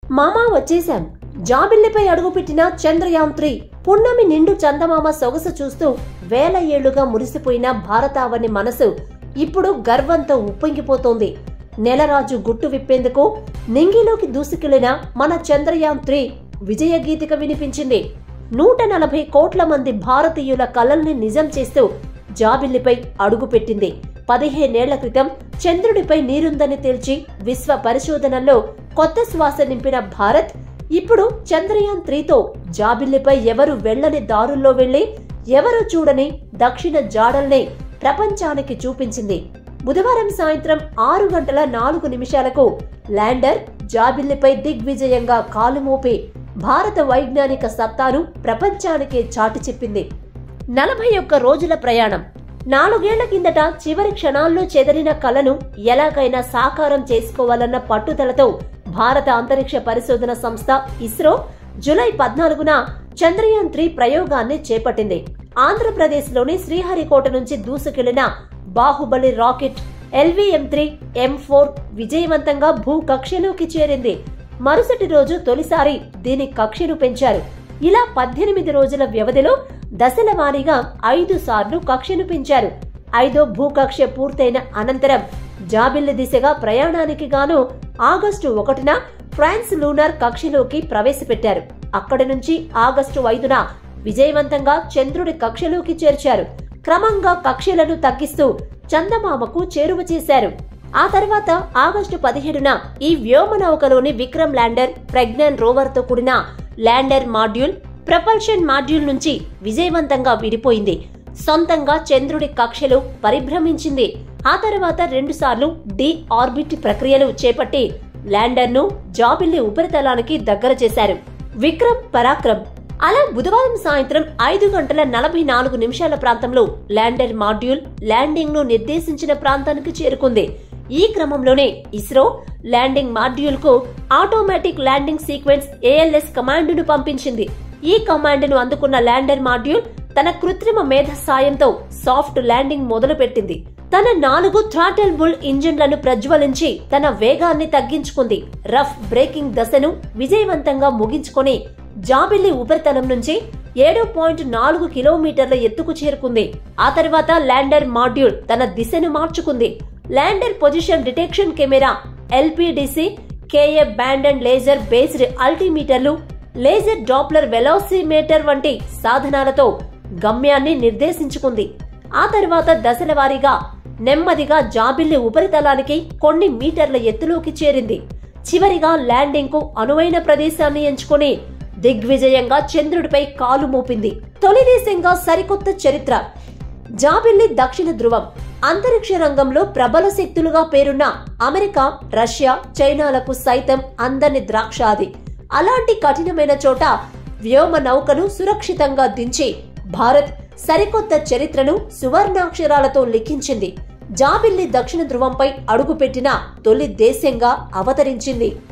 మామా వచ్చేశాం జాబిల్లిపై అడుగుపెట్టిన చంద్రయాన్ త్రీ పున్నమి నిండు చందమామ సొగసు చూస్తూ వేల ఏళ్లుగా మురిసిపోయిన భారతావని మనసు ఇప్పుడు గర్వంతో ఉప్పొంగిపోతోంది నెలరాజు గుట్టు విప్పేందుకు నింగిలోకి దూసుకెళ్లిన మన చంద్రయాన్ త్రీ విజయ గీతిక వినిపించింది నూట నలభై కోట్ల మంది భారతీయుల కలల్ని నిజం చేస్తూ జాబిల్లిపై అడుగుపెట్టింది పదిహేనేళ్ల క్రితం చంద్రుడిపై నీరుందని తేల్చి విశ్వ పరిశోధనల్లో కొత్త శ్వాస నింపిన భారత్ ఇప్పుడు చంద్రయాన్ త్రీతో జాబిల్లిపై ఎవరు వెళ్ళని దారుల్లో వెళ్లి ఎవరు చూడని దక్షిణ జాడల్ని ప్రపంచానికి చూపించింది బుధవారం సాయంత్రం ఆరు గంటల నాలుగు నిమిషాలకు ల్యాండర్ జాబిల్లిపై దిగ్విజయంగా కాలు మోపి భారత వైజ్ఞానిక సత్తాను ప్రపంచానికే చాటి చెప్పింది నలభై ఒక్క రోజుల ప్రయాణం నాలుగేళ్ల కిందట చివరి క్షణాల్లో చెదరిన కలను ఎలాగైనా సాకారం చేసుకోవాలన్న పట్టుదలతో భారత అంతరిక్ష పరిశోధన సంస్థ ఇస్రో జులై పద్నాలుగున చంద్రయాన్ త్రీ ప్రయోగాన్ని చేపట్టింది ఆంధ్రప్రదేశ్లోని శ్రీహరికోట నుంచి దూసుకెళ్లిన Baahubali rocket LVM three M four విజయవంతంగా భూ కక్షలోకి చేరింది మరుసటి రోజు తొలిసారి దీని కక్షను పెంచారు ఇలా పద్దెనిమిది రోజుల వ్యవధిలో దశల వారీగా ఐదు సార్లు కక్షను పెంచారు ఐదో భూకక్ష పూర్తయిన అనంతరం జాబిల్లి దిశగా ప్రయాణానికి గాను ఆగస్టు ఒకటిన ఫ్రాన్స్ లూనార్ కక్షలోకి ప్రవేశపెట్టారు అక్కడి నుంచి ఆగస్టు ఐదున విజయవంతంగా చంద్రుడి కక్షలోకి చేర్చారు క్రమంగా కక్షలను తగ్గిస్తూ చందమామకు చేరువ చేశారు ఆ తర్వాత ఆగస్టు పదిహేడున ఈ వ్యోమనౌకలోని విక్రమ్ ల్యాండర్ ప్రజ్ఞాన్ రోవర్ తో కూడిన ల్యాండర్ మాడ్యూల్ ప్రపల్షన్ మాడ్యూల్ నుంచి విజయవంతంగా విడిపోయింది సొంతంగా చంద్రుడి కక్షలు పరిభ్రమించింది ఆ తర్వాత రెండుసార్లు డి ఆర్బిట్ ప్రక్రియలు చేపట్టి ల్యాండర్ను జాబిల్లి ఉపరితలానికి దగ్గర చేశారు విక్రమ్ పరాక్రమ్ అలా బుధవారం సాయంత్రం ఐదు గంటల నలభై నాలుగు నిమిషాల ప్రాంతంలో ల్యాండర్ మాడ్యూల్ ల్యాండింగ్ ను నిర్దేశించిన ప్రాంతానికి చేరుకుంది ఈ క్రమంలోనే ఇస్రో ల్యాండింగ్ మాడ్యూల్ కు automatic landing sequence ALS command ను పంపించింది ఈ కమాండ్ ను అందుకున్న ల్యాండర్ మాడ్యూల్ తన కృత్రిమ మేధ సాయంతో సాఫ్ట్ ల్యాండింగ్ మొదలుపెట్టింది తన నాలుగు థ్రాటల్ బుల్ ఇంజిన్లను ప్రజ్వలించి తన వేగాన్ని తగ్గించుకుంది రఫ్ బ్రేకింగ్ దశను విజయవంతంగా ముగించుకొని జాబిల్లి ఉపరితలం నుంచి ఏడు పాయింట్ నాలుగు కిలోమీటర్ల ఎత్తుకు చేరుకుంది ఆ తర్వాత ల్యాండర్ మాడ్యూల్ తన దిశను మార్చుకుంది lander position detection camera LPDC Ka band and laser based అల్టీమీటర్లు లేజర్ డాప్లర్ వెలాసిమీటర్ వంటి సాధనాలతో గమ్యాన్ని నిర్దేశించుకుంది ఆ తర్వాత దశల వారీగా నెమ్మదిగా జాబిల్లి ఉపరితలానికి కొన్ని మీటర్ల ఎత్తులోకి చేరింది చివరిగా ల్యాండింగ్ కు అనువైన ప్రదేశాన్ని ఎంచుకొని దిగ్విజయంగా చంద్రుడిపై కాలు మోపింది తొలి దేశంగా సరికొత్త చరిత్ర జాబిల్లి దక్షిణ ధ్రువం అంతరిక్ష రంగంలో ప్రబల శక్తులుగా పేరున్న అమెరికా రష్యా చైనాలకు సైతం అందని ద్రాక్షాది అలాంటి కఠినమైన చోట వ్యోమ నౌకను సురక్షితంగా దించి భారత్ సరికొత్త చరిత్రను సువర్ణాక్షరాలతో లిఖించింది జాబిల్లి దక్షిణ ధ్రువంపై అడుగుపెట్టిన తొలి దేశంగా అవతరించింది